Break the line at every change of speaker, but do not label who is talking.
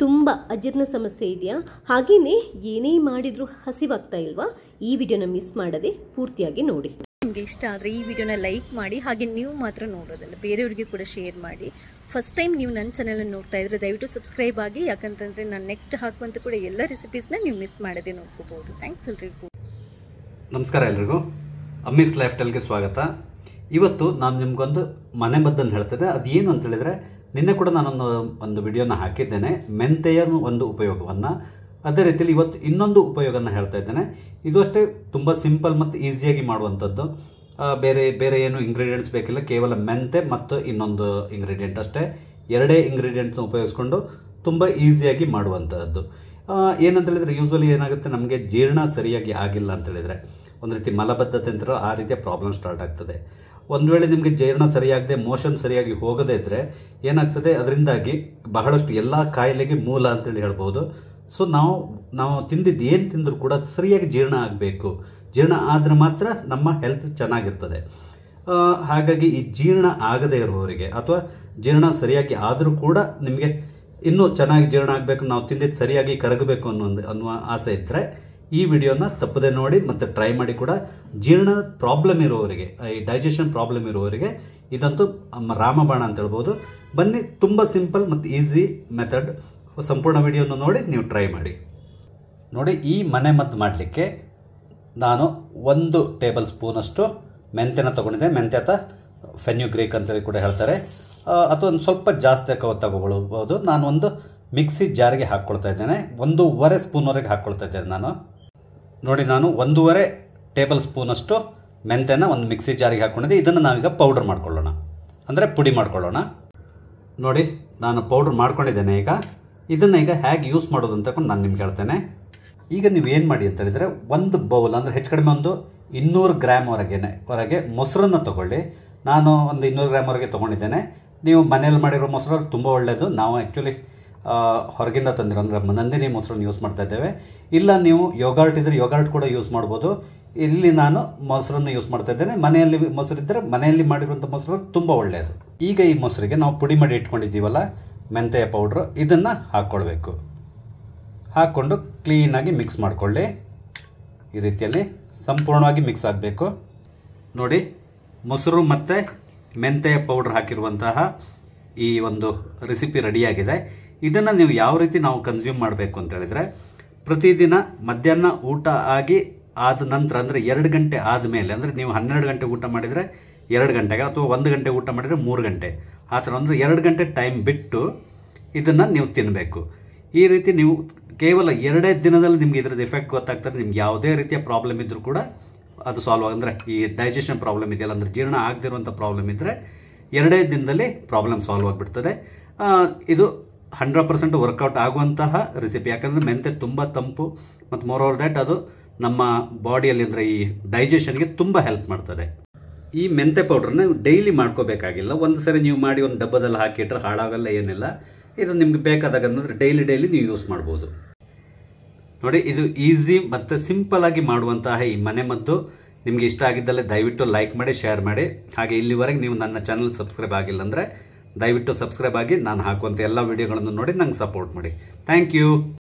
ತುಂಬ ಅಜೀರ್ಣ ಸಮಸ್ಯೆ ಇದೆಯಾ ಹಾಗೆಯೇ ಏನೇ ಮಾಡಿದರೂ ಹಸಿವಾಗ್ತಾ ಇಲ್ವಾ ಈ ವಿಡಿಯೋನ ಮಿಸ್ ಮಾಡದೆ ಪೂರ್ತಿಯಾಗಿ ನೋಡಿ
ನಿಮಗೆ ಇಷ್ಟ ಆದರೆ ಈ ವಿಡಿಯೋನ ಲೈಕ್ ಮಾಡಿ ಹಾಗೆ ನೀವು ಮಾತ್ರ ನೋಡೋದಲ್ಲ ಬೇರೆಯವರಿಗೆ ಕೂಡ ಶೇರ್ ಮಾಡಿ ಫಸ್ಟ್ ಟೈಮ್ ನೀವು ನನ್ನ ಚಾನಲನ್ನು ನೋಡ್ತಾ ಇದ್ರೆ ದಯವಿಟ್ಟು ಸಬ್ಸ್ಕ್ರೈಬ್ ಆಗಿ ಯಾಕಂತಂದರೆ ನಾನು ನೆಕ್ಸ್ಟ್ ಹಾಕುವಂಥ ಕೂಡ ಎಲ್ಲ ರೆಸಿಪೀಸ್ನ ನೀವು ಮಿಸ್ ಮಾಡದೆ ನೋಡ್ಕೋಬೋದು ಥ್ಯಾಂಕ್ಸ್ ಎಲ್ರಿಗೂ
ನಮಸ್ಕಾರ ಎಲ್ರಿಗೂ ಅಮ್ಮೀಸ್ ಲೈಫ್ ಸ್ಟೈಲ್ಗೆ ಸ್ವಾಗತ ಇವತ್ತು ನಾನು ನಿಮ್ಗೊಂದು ಮನೆ ಮದ್ದನ್ನು ಹೇಳ್ತೇನೆ ಅದೇನು ಅಂತ ಹೇಳಿದರೆ ನಿನ್ನೆ ಕೂಡ ನಾನೊಂದು ಒಂದು ವಿಡಿಯೋನ ಹಾಕಿದ್ದೇನೆ ಮೆಂತೆಯ ಒಂದು ಉಪಯೋಗವನ್ನು ಅದೇ ರೀತಿಯಲ್ಲಿ ಇವತ್ತು ಇನ್ನೊಂದು ಉಪಯೋಗನ ಹೇಳ್ತಾ ಇದ್ದೇನೆ ಇದು ಅಷ್ಟೇ ತುಂಬ ಸಿಂಪಲ್ ಮತ್ತು ಈಸಿಯಾಗಿ ಮಾಡುವಂಥದ್ದು ಆ, ಬೇರೆ ಬೇರೆ ಏನು ಇಂಗ್ರೀಡಿಯೆಂಟ್ಸ್ ಬೇಕಿಲ್ಲ ಕೇವಲ ಮೆಂತೆ ಮತ್ತು ಇನ್ನೊಂದು ಇಂಗ್ರೀಡಿಯೆಂಟ್ ಅಷ್ಟೇ ಎರಡೇ ಇಂಗ್ರೀಡಿಯೆಂಟ್ಸ್ನ ಉಪಯೋಗಿಸ್ಕೊಂಡು ತುಂಬ ಈಸಿಯಾಗಿ ಮಾಡುವಂಥದ್ದು ಆ, ಏನಂತ ಹೇಳಿದ್ರೆ ಯೂಶ್ವಲಿ ಏನಾಗುತ್ತೆ ನಮಗೆ ಜೀರ್ಣ ಸರಿಯಾಗಿ ಆಗಿಲ್ಲ ಅಂತ ಹೇಳಿದ್ರೆ ಒಂದು ರೀತಿ ಮಲಬದ್ಧತೆ ಅಂತಾರೋ ಆ ರೀತಿಯ ಪ್ರಾಬ್ಲಮ್ ಸ್ಟಾರ್ಟ್ ಆಗ್ತದೆ ಒಂದು ವೇಳೆ ನಿಮಗೆ ಜೀರ್ಣ ಸರಿಯಾಗದೆ ಮೋಷನ್ ಸರಿಯಾಗಿ ಹೋಗದೇ ಇದ್ದರೆ ಏನಾಗ್ತದೆ ಅದರಿಂದಾಗಿ ಬಹಳಷ್ಟು ಎಲ್ಲ ಕಾಯಿಲೆಗೆ ಮೂಲ ಅಂತೇಳಿ ಹೇಳ್ಬೋದು ಸೊ ನಾವು ನಾವು ತಿಂದಿದ್ದು ಏನು ತಿಂದರೂ ಕೂಡ ಅದು ಸರಿಯಾಗಿ ಜೀರ್ಣ ಆಗಬೇಕು ಜೀರ್ಣ ಆದರೆ ಮಾತ್ರ ನಮ್ಮ ಹೆಲ್ತ್ ಚೆನ್ನಾಗಿರ್ತದೆ ಆ, ಹಾಗಾಗಿ ಈ ಜೀರ್ಣ ಆಗದೇ ಇರುವವರಿಗೆ ಅಥವಾ ಜೀರ್ಣ ಸರಿಯಾಗಿ ಆದರೂ ಕೂಡ ನಿಮಗೆ ಇನ್ನೂ ಚೆನ್ನಾಗಿ ಜೀರ್ಣ ಆಗಬೇಕು ನಾವು ತಿಂದಿದ್ದು ಸರಿಯಾಗಿ ಕರಗಬೇಕು ಅನ್ನೋ ಒಂದು ಅನ್ನುವ ಆಸೆ ಇದ್ದರೆ ಈ ವಿಡಿಯೋನ ತಪ್ಪದೆ ನೋಡಿ ಮತ್ತು ಟ್ರೈ ಮಾಡಿ ಕೂಡ ಜೀರ್ಣ ಪ್ರಾಬ್ಲಮ್ ಇರುವವರಿಗೆ ಈ ಡೈಜೆಷನ್ ಪ್ರಾಬ್ಲಮ್ ಇರುವವರಿಗೆ ಇದಂತೂ ಅಮ್ಮ ರಾಮಬಾಣ ಅಂತ ಹೇಳ್ಬೋದು ಬನ್ನಿ ತುಂಬ ಸಿಂಪಲ್ ಮತ್ತು ಈಸಿ ಮೆಥಡ್ ಸಂಪೂರ್ಣ ವಿಡಿಯೋನ ನೋಡಿ ನೀವು ಟ್ರೈ ಮಾಡಿ ನೋಡಿ ಈ ಮನೆ ಮದ್ದು ಮಾಡಲಿಕ್ಕೆ ನಾನು ಒಂದು ಟೇಬಲ್ ಸ್ಪೂನಷ್ಟು ಮೆಂತ್ಯನ ತೊಗೊಂಡಿದ್ದೆ ಮೆಂತ್ಯ ಅಥವಾ ಫೆನ್ಯುಗ್ರೀಕ್ ಅಂತೇಳಿ ಕೂಡ ಹೇಳ್ತಾರೆ ಆ, ಅಥವಾ ಒಂದು ಸ್ವಲ್ಪ ಜಾಸ್ತಿ ಕವ ತಗೊಳ್ಬೋದು ನಾನು ಒಂದು ಮಿಕ್ಸಿ ಜಾರಿಗೆ ಹಾಕ್ಕೊಳ್ತಾ ಇದ್ದೇನೆ ಒಂದೂವರೆ ಸ್ಪೂನ್ವರೆಗೆ ಹಾಕ್ಕೊಳ್ತಾ ಇದ್ದೇನೆ ನಾನು ನೋಡಿ ನಾನು ಒಂದೂವರೆ ಟೇಬಲ್ ಸ್ಪೂನಷ್ಟು ಮೆಂತ್ಯನ ಒಂದು ಮಿಕ್ಸಿ ಜಾರಿಗೆ ಹಾಕ್ಕೊಂಡಿದ್ದೆ ಇದನ್ನು ನಾವೀಗ ಪೌಡರ್ ಮಾಡ್ಕೊಳ್ಳೋಣ ಅಂದರೆ ಪುಡಿ ಮಾಡ್ಕೊಳ್ಳೋಣ ನೋಡಿ ನಾನು ಪೌಡ್ರ್ ಮಾಡ್ಕೊಂಡಿದ್ದೇನೆ ಈಗ ಇದನ್ನು ಈಗ ಹೇಗೆ ಯೂಸ್ ಮಾಡೋದು ಅಂತ ನಾನು ನಿಮ್ಗೆ ಹೇಳ್ತೇನೆ ಈಗ ನೀವು ಏನು ಮಾಡಿ ಅಂತ ಹೇಳಿದರೆ ಒಂದು ಬೌಲ್ ಅಂದರೆ ಹೆಚ್ಚು ಕಡಿಮೆ ಒಂದು ಇನ್ನೂರು ಗ್ರಾಮ್ ಹೊರಗೇನೆ ಹೊರಗೆ ಮೊಸರನ್ನು ತಗೊಳ್ಳಿ ನಾನು ಒಂದು ಇನ್ನೂರು ಗ್ರಾಮ್ ಹೊರಗೆ ತೊಗೊಂಡಿದ್ದೇನೆ ನೀವು ಮನೇಲಿ ಮಾಡಿರೋ ಮೊಸರು ತುಂಬ ಒಳ್ಳೆಯದು ನಾವು ಆ್ಯಕ್ಚುಲಿ ಹೊರಗಿಂದ ತಂದಿರೋ ಅಂದರೆ ನಂದಿನಿ ಮೊಸರನ್ನು ಯೂಸ್ ಮಾಡ್ತಾ ಇದ್ದೇವೆ ಇಲ್ಲ ನೀವು ಯೋಗಾರ್ಟ್ ಇದ್ದರೆ ಯೋಗಾರ್ಟ್ ಕೂಡ ಯೂಸ್ ಮಾಡ್ಬೋದು ಇಲ್ಲಿ ನಾನು ಮೊಸರನ್ನು ಯೂಸ್ ಮಾಡ್ತಾ ಇದ್ದೇನೆ ಮನೆಯಲ್ಲಿ ಮೊಸರಿದ್ದರೆ ಮನೆಯಲ್ಲಿ ಮಾಡಿರುವಂಥ ಮೊಸರು ತುಂಬ ಒಳ್ಳೆಯದು ಈಗ ಈ ಮೊಸರಿಗೆ ನಾವು ಪುಡಿ ಮಾಡಿ ಇಟ್ಕೊಂಡಿದ್ದೀವಲ್ಲ ಮೆಂತೆಯ ಪೌಡ್ರು ಇದನ್ನು ಹಾಕ್ಕೊಳ್ಬೇಕು ಹಾಕ್ಕೊಂಡು ಕ್ಲೀನಾಗಿ ಮಿಕ್ಸ್ ಮಾಡಿಕೊಳ್ಳಿ ಈ ರೀತಿಯಲ್ಲಿ ಸಂಪೂರ್ಣವಾಗಿ ಮಿಕ್ಸ್ ಆಗಬೇಕು ನೋಡಿ ಮೊಸರು ಮತ್ತು ಮೆಂತೆಯ ಪೌಡ್ರ್ ಹಾಕಿರುವಂತಹ ಈ ಒಂದು ರೆಸಿಪಿ ರೆಡಿಯಾಗಿದೆ ಇದನ್ನು ನೀವು ಯಾವ ರೀತಿ ನಾವು ಕನ್ಸ್ಯೂಮ್ ಮಾಡಬೇಕು ಅಂತ ಹೇಳಿದರೆ ಪ್ರತಿದಿನ ಮಧ್ಯಾಹ್ನ ಊಟ ಆಗಿ ಆದ ನಂತರ ಅಂದರೆ ಎರಡು ಗಂಟೆ ಆದಮೇಲೆ ಅಂದರೆ ನೀವು ಹನ್ನೆರಡು ಗಂಟೆ ಊಟ ಮಾಡಿದರೆ ಎರಡು ಗಂಟೆಗೆ ಅಥವಾ ಒಂದು ಗಂಟೆ ಊಟ ಮಾಡಿದರೆ ಮೂರು ಗಂಟೆ ಆ ಥರ ಅಂದರೆ ಎರಡು ಗಂಟೆ ಟೈಮ್ ಬಿಟ್ಟು ಇದನ್ನು ನೀವು ತಿನ್ನಬೇಕು ಈ ರೀತಿ ನೀವು ಕೇವಲ ಎರಡೇ ದಿನದಲ್ಲಿ ನಿಮ್ಗೆ ಇದ್ರದ್ದು ಎಫೆಕ್ಟ್ ಗೊತ್ತಾಗ್ತದೆ ನಿಮ್ಗೆ ಯಾವುದೇ ರೀತಿಯ ಪ್ರಾಬ್ಲಮ್ ಇದ್ದರೂ ಕೂಡ ಅದು ಸಾಲ್ವ್ ಅಂದರೆ ಈ ಡೈಜೆಷನ್ ಪ್ರಾಬ್ಲಮ್ ಇದೆಯಲ್ಲ ಅಂದರೆ ಜೀರ್ಣ ಆಗದಿರುವಂಥ ಪ್ರಾಬ್ಲಮ್ ಇದ್ದರೆ ಎರಡೇ ದಿನದಲ್ಲಿ ಪ್ರಾಬ್ಲಮ್ ಸಾಲ್ವ್ ಆಗಿಬಿಡ್ತದೆ ಆ, ಇದು ಹಂಡ್ರೆಡ್ ಪರ್ಸೆಂಟ್ ವರ್ಕೌಟ್ ಆಗುವಂತಹ ರೆಸಿಪಿ ಯಾಕಂದರೆ ಮೆಂತೆ ತುಂಬ ತಂಪು ಮತ್ತು ಮೋರ್ ಓವರ್ ದ್ಯಾಟ್ ಅದು ನಮ್ಮ ಬಾಡಿಯಲ್ಲಿ ಅಂದರೆ ಈ ಡೈಜೆಷನ್ಗೆ ತುಂಬ ಹೆಲ್ಪ್ ಮಾಡ್ತದೆ ಈ ಮೆಂತೆ ಪೌಡ್ರನ್ನ ಡೈಲಿ ಮಾಡ್ಕೋಬೇಕಾಗಿಲ್ಲ ಒಂದು ಸರಿ ನೀವು ಮಾಡಿ ಒಂದು ಡಬ್ಬದಲ್ಲಿ ಹಾಕಿಟ್ರೆ ಹಾಳಾಗಲ್ಲ ಏನಿಲ್ಲ ಇದು ನಿಮ್ಗೆ ಬೇಕಾದಾಗ ಅಂದರೆ ಡೈಲಿ ಡೈಲಿ ನೀವು ಯೂಸ್ ಮಾಡ್ಬೋದು ನೋಡಿ ಇದು ಈಸಿ ಮತ್ತು ಸಿಂಪಲ್ ಆಗಿ ಮಾಡುವಂತಹ ಈ ಮನೆ ಮದ್ದು ನಿಮಗೆ ಇಷ್ಟ ಆಗಿದ್ದಲ್ಲಿ ದಯವಿಟ್ಟು ಲೈಕ್ ಮಾಡಿ ಶೇರ್ ಮಾಡಿ ಹಾಗೆ ಇಲ್ಲಿವರೆಗೆ ನೀವು ನನ್ನ ಚಾನಲ್ ಸಬ್ಸ್ಕ್ರೈಬ್ ಆಗಿಲ್ಲ ಅಂದರೆ ದಯವಿಟ್ಟು ಸಬ್ಸ್ಕ್ರೈಬ್ ಆಗಿ ನಾನು ಹಾಕುವಂಥ ಎಲ್ಲ ವಿಡಿಯೋಗಳನ್ನು ನೋಡಿ ನಂಗೆ ಸಪೋರ್ಟ್ ಮಾಡಿ ಥ್ಯಾಂಕ್ ಯು